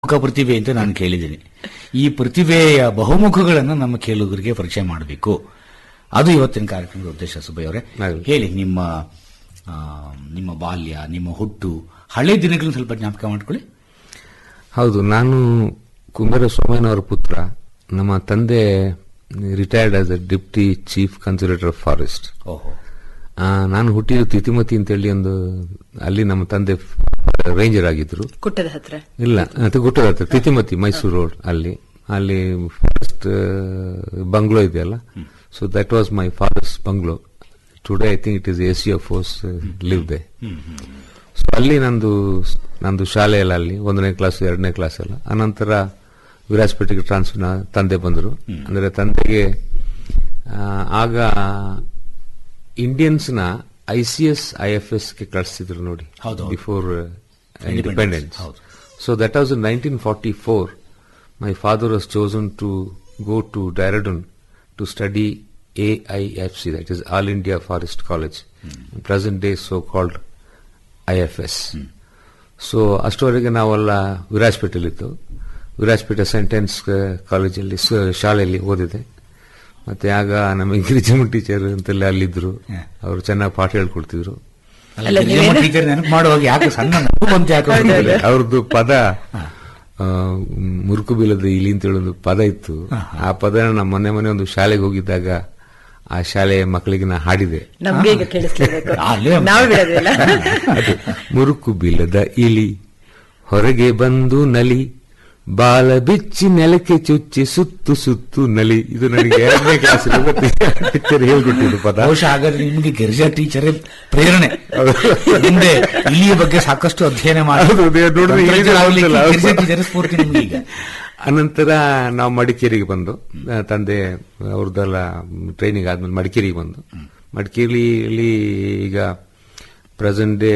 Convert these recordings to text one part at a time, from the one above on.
ಬಹುಮುಖ ಪ್ರತಿಭೆ ಅಂತ ನಾನು ಕೇಳಿದ್ದೀನಿ ಈ ಪ್ರತಿಭೆಯ ಬಹುಮುಖಗಳನ್ನು ನಮ್ಮ ಕೇಳುಗರಿಗೆ ಪರಿಚಯ ಮಾಡಬೇಕು ಅದು ಇವತ್ತಿನ ಕಾರ್ಯಕ್ರಮದ ಉದ್ದೇಶ ಸುಬ್ಬಯ್ಯ ಅವರೇ ಆಗಲಿ. ಹೇಳಿ ನಿಮ್ಮ ಆ, ನಿಮ್ಮ ಬಾಲ್ಯ ನಿಮ್ಮ ಹುಟ್ಟು ಹಳೆ ದಿನಗಳನ್ನು ಸ್ವಲ್ಪ ಜ್ಞಾಪಕ ಮಾಡ್ಕೊಳ್ಳಿ ಹೌದು ನಾನು ಕುಂಬೇರ ಸೋಮಯ್ಯನವರ ಪುತ್ರ ನಮ್ಮ ತಂದೆ retired as a deputy chief conservator of forest ಓಹೋ ನಾನು ಹುಟ್ಟಿದ್ದು ತಿತಿಮತಿ ಅಂತೇಳಿ ಒಂದು ಅಲ್ಲಿ ನಮ್ಮ ತಂದೆ ರೇಂಜರ್ ಆಗಿದ್ರು ಕುಟ್ಟದ ಹತ್ರ ಇಲ್ಲ ಅದು ಗುಟ್ಟದ ಹತ್ರ ತಿತಿಮತಿ ಮೈಸೂರು ರೋಡ್ ಅಲ್ಲಿ ಅಲ್ಲಿ ಫಾರೆಸ್ಟ್ ಬಂಗ್ಲೋ ಇದೆಯಲ್ಲ so that was my father's bungalow today I think it is a C of force live they so ಅಲ್ಲಿ ನಂದು ನಂದು ಶಾಲೆ ಎಲ್ಲ ಅಲ್ಲಿ ಒಂದನೇ ಕ್ಲಾಸ್ ಎರಡನೇ ಕ್ಲಾಸ್ ಎಲ್ಲ ಅನಂತರ ವಿರಾಜಪೇಟೆಗೆ ಟ್ರಾನ್ಸ್ಫರ್ ತಂದೆ ಬಂದರು ಅಂದ್ರೆ ತಂದೆಗೆ ಆ, ಆಗ ಇಂಡಿಯನ್ಸ್ ನ I C S I F S ಗೆ ಕಳಿಸ್ತಿದ್ರು ನೋಡಿ ಹೌದು, ಹೌದು. ಬಿಫೋರ್ Independence, ಇಂಡಿಪೆಂಡೆನ್ಸ್ ಹೌದು. So that was in nineteen forty four my father was chosen to go to Dehradun to study A I F C that is All India Forest College present day so called I F S so ಅಷ್ಟವರೆಗೆ ನಾವೆಲ್ಲ ವಿರಾಜಪೇಟೆಯಲ್ಲಿತ್ತು Virajpet sentence ಕಾಲೇಜಲ್ಲಿ ಸ- ಶಾಲೆಯಲ್ಲಿ ಓದಿದೆ ಮತ್ತೆ ಆಗ ನಮಗೆ ಗಿರಿಜಮ್ಮ ಟೀಚರ್ ಅಂತೆಲ್ಲ ಅಲ್ಲಿದ್ರು ಹ. ಅವರು ಚೆನ್ನಾಗಿ ಪಾಠ ಹೇಳ್ಕೊಡ್ತಿದ್ರು ಅಲ್ಲ, ಅಲ್ಲ, ಗಿರಿಜಮ್ಮ ನೀವೇನು- ಟೀಚರ್ ನೆನಪು ಮಾಡುವಾಗ ಯಾಕೆ ಸಣ್ಣ ನಗು ಬಂತು ಯಾಕೆ ಗೊತ್ತಿಲ್ಲ. ಅವ್ರದ್ದು ಪದ ಆ, ಮುರುಕು ಬೀಳದ ಇಲಿ ಅಂತ ಒಂದು ಪದ ಇತ್ತು ಆ ಪದನ ನಮ್ಮ ಮೊನ್ನೆ ಮೊನ್ನೆ ಒಂದು ಶಾಲೆಗೆ ಹೋಗಿದ್ದಾಗ ಆ ಶಾಲೆಯ ಮಕ್ಕಳಿಗೆ ನಾ ಹಾಡಿದೆ ನಮ್ಗೆ ಈಗ ಕೇಳಿಸ್ಲೇಬೇಕು ಅಲ್ಲೇ ನಾವು ಬಿಡೋದಿಲ್ಲ ಅದು ಮುರುಕು ಬೀಳದ ಇಲಿ ಹೊರಗೆ ಬಂದು ನಲಿ ಬಾಲ ಬಿಚ್ಚಿ ನೆಲಕ್ಕೆ ಚುಚ್ಚಿ ಸುತ್ತು ಸುತ್ತು ನಲಿ ಇದು ನನಗೆ ಎರಡನೇ ಕ್ಲಾಸ್ ಟೀಚರ್ ಹೇಳ್ಕೊಟ್ಟಿದ್ದು ಪದ ಬಹುಶಃ ಹಾಗಾದ್ರೆ ನಿಮಗೆ ಗಿರಿಜಾ ಟೀಚರೇ ಪ್ರೇರಣೆ ಮುಂದೆ ಇಲಿಯ ಬಗ್ಗೆ ಸಾಕಷ್ಟು ಅಧ್ಯಯನ ಮಾಡಿ ಹೌದು, ಅದೇ ನೋಡಿದ್ರೆ ಇಲಿ ತಂತ್ರಜ್ಞಾನ ಆಗ್ಲಿಕ್ಕೆ ಗೊತ್ತಿಲ್ಲ. ಗಿರಿಜಾ ಟೀಚರ್ ಸ್ಫೂರ್ತಿ ನಿಮ್ಗೆ ಈಗ ಅನಂತರ ನಾವು ಮಡಿಕೇರಿಗೆ ಬಂದು ಆ, ತಂದೆ ಅವ್ರದ್ದೆಲ್ಲ ಟ್ರೈನಿಂಗ್ ಆದ್ಮೇಲೆ ಮಡಿಕೇರಿಗೆ ಬಂದು ಮಡಿಕೇರಿಯಲ್ಲಿ ಈಗ ಪ್ರೆಸೆಂಟ್ ಡೇ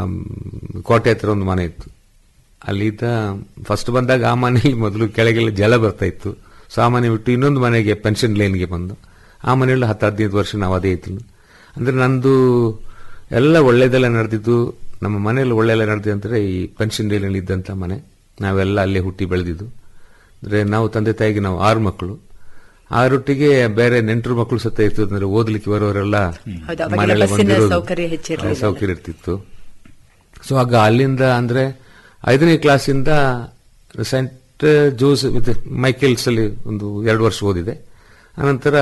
ಕೋಟೆ ಹತ್ರ ಒಂದು ಮನೆ ಇತ್ತು ಅಲ್ಲಿದ್ದ ಫಸ್ಟ್ ಬಂದಾಗ ಆ ಮನೆಯಲ್ಲಿ ಮೊದಲು ಕೆಳಗೆಲ್ಲ ಜಲ ಬರ್ತಾ ಇತ್ತು ಸೊ ಆ ಮನೆ ಬಿಟ್ಟು ಇನ್ನೊಂದು ಮನೆಗೆ ಪೆನ್ಷನ್ ಲೈನ್ಗೆ ಬಂದು ಆ ಮನೆಯಲ್ಲಿ ಹತ್ತು ಹದಿನೈದು ವರ್ಷ ನಾವು ಅದೇ ಇತ್ತು ಅಂದ್ರೆ ನಂದು ಎಲ್ಲ ಒಳ್ಳೇದೆಲ್ಲ ನಡೆದಿದ್ದು ನಮ್ಮ ಮನೆಯಲ್ಲಿ ಒಳ್ಳೆಲ್ಲ ನಡೆದಿದ್ದು ಅಂದ್ರೆ ಈ ಪೆನ್ಷನ್ ಲೈನಲ್ಲಿ ಇದ್ದಂತ ಮನೆ ನಾವೆಲ್ಲ ಅಲ್ಲೇ ಹುಟ್ಟಿ ಬೆಳೆದಿದ್ದು ಅಂದ್ರೆ ನಾವು ತಂದೆ ತಾಯಿಗೆ ನಾವು ಆರು ಮಕ್ಕಳು ಆರೊಟ್ಟಿಗೆ ಬೇರೆ ನೆಂಟರು ಮಕ್ಕಳು ಸತ್ತ ಇತ್ತು ಅಂದ್ರೆ ಓದ್ಲಿಕ್ಕೆ ಬರೋರೆಲ್ಲ ಹೌದು, ಅವಾಗೆಲ್ಲ ಮನೆಯಲ್ಲೇ ಬಸ್ಸಿನ ಬಂದಿರೋದು. ಸೌಕರ್ಯ ಹೆಚ್ಚಿರ್ಲಿಲ್ಲ. ಸೌಕರ್ಯ ಇರ್ತಿತ್ತು ಸೊ ಆಗ ಅಲ್ಲಿಂದ ಅಂದ್ರೆ ಐದನೇ ಕ್ಲಾಸಿಂದ ಸೆಂಟ್ ಜೋಸೆಫ್ ಇದು ಮೈಕೆಲ್ಸ್ ಅಲ್ಲಿ ಒಂದು ಎರಡು ವರ್ಷ ಓದಿದೆ ಅನಂತರ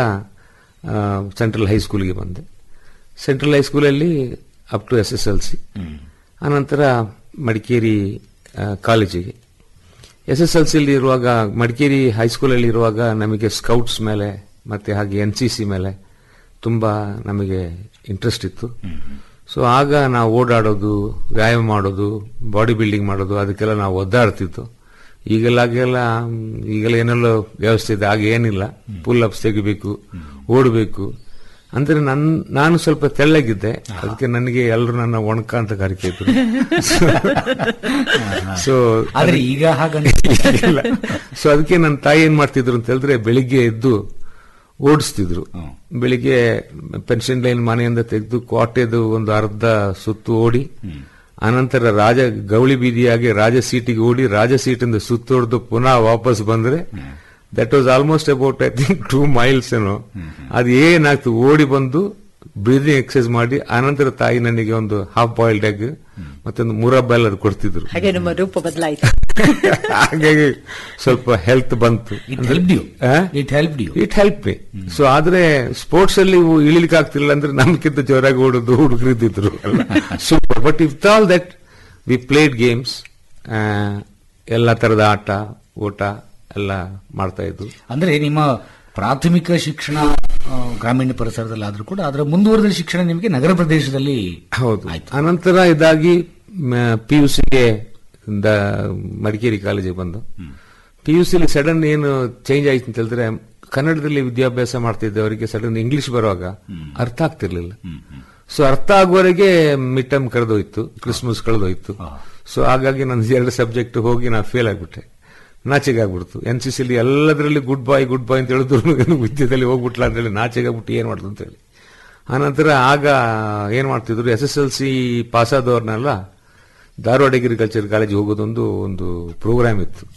ಸೆಂಟ್ರಲ್ ಹೈಸ್ಕೂಲ್ಗೆ ಬಂದೆ ಸೆಂಟ್ರಲ್ ಹೈಸ್ಕೂಲಲ್ಲಿ up to S S L C ಅನಂತರ ಮಡಿಕೇರಿ ಆ, ಕಾಲೇಜಿಗೆ ಎಸ್ ಎಸ್ ಎಲ್ ಸಿಲಿ ಇರುವಾಗ ಮಡಿಕೇರಿ ಹೈಸ್ಕೂಲಲ್ಲಿ ಇರುವಾಗ ನಮಗೆ ಸ್ಕೌಟ್ಸ್ ಮೇಲೆ ಮತ್ತೆ ಹಾಗೆ ಎನ್ ಸಿ ಸಿ ಮೇಲೆ ತುಂಬಾ ನಮಗೆ ಇಂಟ್ರೆಸ್ಟ್ ಇತ್ತು ಸೊ ಆಗ ನಾವು ಓಡಾಡೋದು ವ್ಯಾಯಾಮ ಮಾಡೋದು ಬಾಡಿ ಬಿಲ್ಡಿಂಗ್ ಮಾಡೋದು ಅದಕ್ಕೆಲ್ಲ ನಾವು ಒದ್ದಾಡ್ತಿತ್ತು ಈಗೆಲ್ಲ ಹಾಗೆಲ್ಲ ಮ್, ಈಗೆಲ್ಲ ಏನೆಲ್ಲ ವ್ಯವಸ್ಥೆ ಇದೆ ಆಗ ಏನಿಲ್ಲ ಪುಲ್ ಅಪ್ಸ್ ತೆಗಿಬೇಕು ಓಡಬೇಕು ಅಂದ್ರೆ ನನ್ ನಾನು ಸ್ವಲ್ಪ ತೆಳ್ಳಗಿದ್ದೆ ಅದಕ್ಕೆ ನನಗೆ ಎಲ್ಲರೂ ನನ್ನ ಒಣಕ ಅಂತ ಕರಿತಿದ್ರು ಸೊ ಆದ್ರೆ ಈಗ ಹಾಗ ಇಲ್ಲ ಸೊ ಅದಕ್ಕೆ ನನ್ನ ತಾಯಿ ಏನ್ ಮಾಡ್ತಿದ್ರು ಅಂತ ಹೇಳಿದ್ರೆ ಬೆಳಿಗ್ಗೆ ಎದ್ದು ಓಡಿಸ್ತಿದ್ರು ಹ್ಮ್. ಬೆಳಿಗ್ಗೆ ಪೆನ್ಷನ್ ಲೈನ್ ಮನೆಯಿಂದ ತೆಗೆದು ಕೋಟೆದು ಒಂದು ಅರ್ಧ ಸುತ್ತು ಓಡಿ ಅನಂತರ ರಾಜ ಗೌಳಿ ಬೀದಿಯಾಗಿ ರಾಜ ಸೀಟಿಗೆ ಓಡಿ ರಾಜ ಸೀಟಿಂದ ಸುತ್ತೊಡೆದು ಪುನಃ ವಾಪಸ್ ಬಂದ್ರೆ that was almost about I think two miles ಏನೋ ಅದು ಏನಾಗ್ತು ಓಡಿ ಬಂದು ಬ್ರೀದಿಂಗ್ ಎಕ್ಸರ್ಸೈಸ್ ಮಾಡಿ ಆನಂತರ ತಾಯಿ ನನಗೆ ಒಂದು ಹಾಫ್ ಬಾಯ್ಲ್ಡ್ ಎಗ್ ಮತ್ತೊಂದು ಮುರಬ್ಬ ಎಲ್ಲ ಕೊಡ್ತಿದ್ರು ಹಾಗೆ ನಮ್ಮ ರೂಪ ಬದಲಾಯಿತು ಹಾಗಾಗಿ ಸ್ವಲ್ಪ ಹೆಲ್ತ್ ಬಂತು it help you ah? It help you it help me so ಆದ್ರೆ ಸ್ಪೋರ್ಟ್ಸ್ ಅಲ್ಲಿ ಇವು ಇಳಿಲಿಕ್ಕೆ ಆಗ್ತಿಲ್ಲ ಅಂದ್ರೆ ನಮ್ಗಿಂತ ಜೋರಾಗಿ ಓಡೋದು ಹುಡುಗರಿದ್ದಿದ್ರು super but if all that we played games ಎಲ್ಲ ತರದ ಆಟ ಓಟ ಎಲ್ಲ ಮಾಡ್ತಾ ಇದ್ದು ಅಂದ್ರೆ ನಿಮ್ಮ ಪ್ರಾಥಮಿಕ ಶಿಕ್ಷಣ ಆ, ಗ್ರಾಮೀಣ ಪರಿಸರದಲ್ಲಿ ಆದ್ರೂ ಕೂಡ ಅದರ ಮುಂದುವರೆದ ಶಿಕ್ಷಣ ನಿಮಗೆ ನಗರ ಪ್ರದೇಶದಲ್ಲಿ ಹೌದು ಆಯ್ತು ಅನಂತರ ಇದಾಗಿ ಪಿ ಯು ಸಿಗೆ ಮಡಿಕೇರಿ ಕಾಲೇಜಿಗೆ ಬಂದು ಪಿ ಯು ಸಿಲಿ ಸಡನ್ ಏನು ಚೇಂಜ್ ಆಯ್ತು ಅಂತ ಹೇಳಿದ್ರೆ ಕನ್ನಡದಲ್ಲಿ ವಿದ್ಯಾಭ್ಯಾಸ ಮಾಡ್ತಿದ್ದವರಿಗೆ ಸಡನ್ ಇಂಗ್ಲಿಷ್ ಬರುವಾಗ ಅರ್ಥ ಆಗ್ತಿರ್ಲಿಲ್ಲ ಸೊ ಅರ್ಥ ಆಗುವವರೆಗೆ ಮಿಡ್ ಟರ್ಮ್ ಕಳೆದೋಯ್ತು ಕ್ರಿಸ್ಮಸ್ ಕಳೆದೋಯ್ತು ಸೊ ಹಾಗಾಗಿ ನನ್ನ ಎರಡು ಸಬ್ಜೆಕ್ಟ್ ಹೋಗಿ ನಾ ಫೇಲ್ ಆಗ್ಬಿಟ್ಟೆ ನಾಚಿಗೆ ಆಗ್ಬಿಡ್ತು ಎನ್ ಸಿ ಸಿಲಿ ಎಲ್ಲದರಲ್ಲಿ ಗುಡ್ ಬಾಯ್ ಗುಡ್ ಬಾಯ್ ಅಂತ ಹೇಳಿದ್ರು ವಿದ್ಯೆದಲ್ಲಿ ಹೋಗ್ಬಿಟ್ಲ ಅಂತ ಹೇಳಿ ನಾಚಿಗೆ ಆಗ್ಬಿಟ್ಟು ಏನ್ ಮಾಡುದು ಅಂತ ಹೇಳಿ ಆನಂತರ ಆಗ ಏನ್ ಮಾಡ್ತಿದ್ರು S S L C pass ಆದವ್ರನ್ನೆಲ್ಲ ಧಾರವಾಡ ಅಗ್ರಿಕಲ್ಚರ್ ಕಾಲೇಜ್ ಹೋಗೋದೊಂದು ಒಂದು ಪ್ರೋಗ್ರಾಮ್ ಇತ್ತು